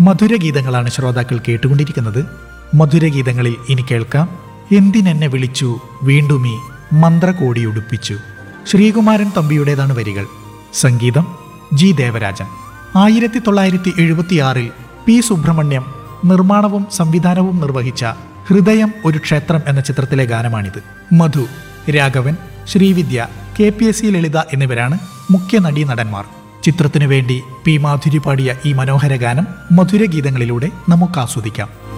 മധുരഗീതങ്ങളാണ് ശ്രോതാക്കൾ കേട്ടുകൊണ്ടിരിക്കുന്നത് മധുരഗീതങ്ങളിൽ ഇനി കേൾക്കാം എന്തിനെന്നെ വിളിച്ചു വീണ്ടും ഈ മന്ത്രകോടി ഉടുപ്പിച്ചു ശ്രീകുമാരൻ തമ്പിയുടേതാണ് വരികൾ സംഗീതം ജി ദേവരാജൻ ആയിരത്തി തൊള്ളായിരത്തി എഴുപത്തിയാറിൽ പി സുബ്രഹ്മണ്യം നിർമ്മാണവും സംവിധാനവും നിർവഹിച്ച ഹൃദയം ഒരു ക്ഷേത്രം എന്ന ചിത്രത്തിലെ ഗാനമാണിത് Madhu Raghavan Srividya K P S C Lalitha എന്നിവരാണ് മുഖ്യ നടീ നടന്മാർ ചിത്രത്തിനു വേണ്ടി പി മാധുരി പാടിയ ഈ മനോഹര ഗാനം മധുരഗീതങ്ങളിലൂടെ നമുക്ക് ആസ്വദിക്കാം